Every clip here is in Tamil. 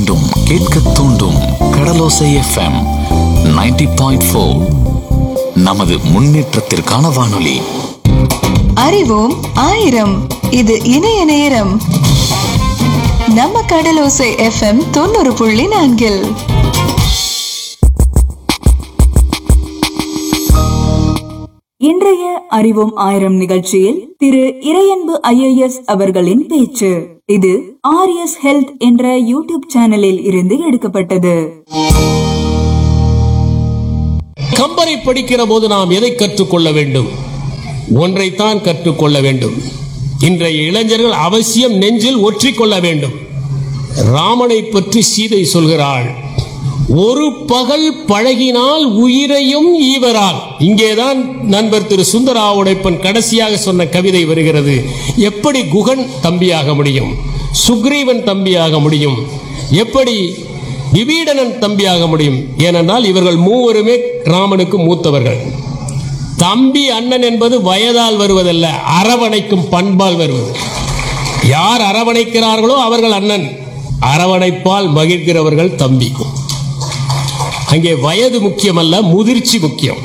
மீண்டும் கேட்க தூண்டும் கடலோசை எஃப்எம் 90.4 பாயிண்ட் ஃபோர் நமது முன்னேற்றத்திற்கான வானொலி அறிவோம் ஆயிரம் இது இணைய நேரம் நம்ம கடலோசை எஃப்எம் தொண்ணூறு புள்ளி நான்கில் இன்றைய அறிவோம் ஆயிரம் நிகழ்ச்சியில் திரு இறையன்பு ஐஏஎஸ் அவர்களின் பேச்சு இது ஆர்எஸ் ஹெல்த் என்ற யூடியூப் சேனலில் இருந்து எடுக்கப்பட்டது கம்பரை படிக்கிற போது நாம் எதை கற்றுக்கொள்ள வேண்டும் ஒன்றைத்தான் கற்றுக்கொள்ள வேண்டும் இன்றைய இளைஞர்கள் அவசியம் நெஞ்சில் ஒற்றிக்கொள்ள வேண்டும் ராமனை பற்றி சீதை சொல்கிறாள் ஒரு பகல் பழகினால் உயிரையும் ஈவரால் இங்கேதான் நண்பர் திரு சுந்தரா உடைப்பன் கடைசியாக சொன்ன கவிதை வருகிறது எப்படி குகன் தம்பியாக முடியும் சுக்ரீவன் தம்பியாக முடியும் எப்படி விபீடனன் தம்பியாக முடியும் ஏனென்றால் இவர்கள் மூவருமே ராமனுக்கு மூத்தவர்கள் தம்பி அண்ணன் என்பது வயதால் வருவதல்ல அரவணைக்கும் பண்பால் வருவது யார் அரவணைக்கிறார்களோ அவர்கள் அண்ணன் அரவணைப்பால் மகிழ்கிறவர்கள் தம்பி அங்கே வயது முக்கியமல்ல முதிர்ச்சி முக்கியம்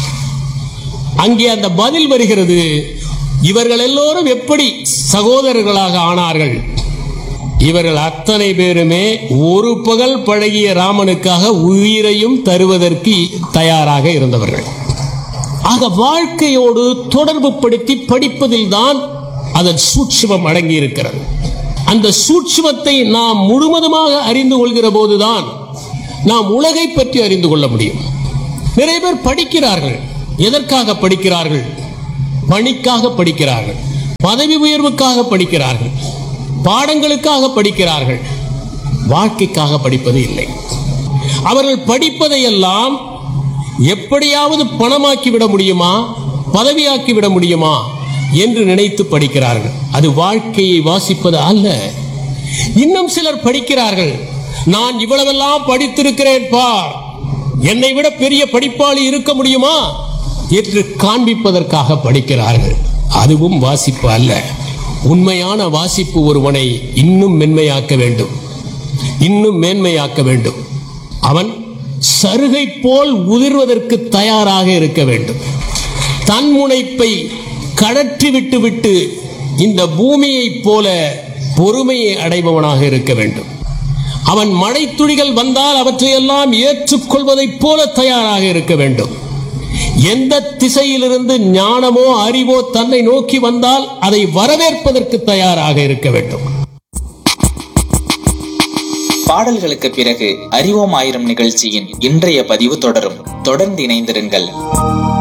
அங்கே அந்த பதில் வருகிறது இவர்கள் எல்லோரும் எப்படி சகோதரர்களாக ஆனார்கள் இவர்கள் அத்தனை பேருமே ஒரு பகல் பழகிய ராமனுக்காக உயிரையும் தருவதற்கு தயாராக இருந்தவர்கள் ஆக வாழ்க்கையோடு தொடர்பு படுத்தி படிப்பதில் தான் அதன் சூட்சுமம் அடங்கி இருக்கிறது அந்த சூட்சுமத்தை நாம் முழுவதுமாக அறிந்து கொள்கிற போதுதான் நாம் உலகை பற்றி அறிந்து கொள்ள முடியும் நிறைய பேர் படிக்கிறார்கள் எதற்காக படிக்கிறார்கள் பணிக்காக படிக்கிறார்கள் பதவி உயர்வுக்காக படிக்கிறார்கள் பாடங்களுக்காக படிக்கிறார்கள் வாழ்க்கைக்காக படிப்பது இல்லை அவர்கள் படிப்பதையெல்லாம் எப்படியாவது பணமாக்கி விட முடியுமா பதவியாக்கி விட முடியுமா என்று நினைத்து படிக்கிறார்கள் அது வாழ்க்கையை வாசிப்பது அல்ல இன்னும் சிலர் படிக்கிறார்கள் நான் இவ்வளவெல்லாம் படித்திருக்கிறேன் பார் என்னை விட பெரிய படிப்பாளி இருக்க முடியுமா என்று காண்பிப்பதற்காக படிக்கிறார்கள் அதுவும் வாசிப்பு அல்ல உண்மையான வாசிப்பு ஒருவனை இன்னும் மென்மையாக்க வேண்டும் இன்னும் மேன்மையாக்க வேண்டும் அவன் சருகை போல் உதிர்வதற்கு தயாராக இருக்க வேண்டும் தன் முனைப்பை கடற்றி விட்டு விட்டு இந்த பூமியைப் போல பொறுமையை அடைபவனாக இருக்க வேண்டும் அவன் மழைத்துளிகள் வந்தால் அவற்றையெல்லாம் ஏற்றுக்கொள்வதைப் போல தயாராக இருக்க வேண்டும் எந்த திசையிலிருந்து ஞானமோ அறிவோ தன்னை நோக்கி வந்தால் அதை வரவேற்பதற்கு தயாராக இருக்க வேண்டும் பாடல்களுக்கு பிறகு அறிவோம் ஆயிரம் நிகழ்ச்சியின் இன்றைய பதிவு தொடரும் தொடர்ந்து இணைந்திருங்கள்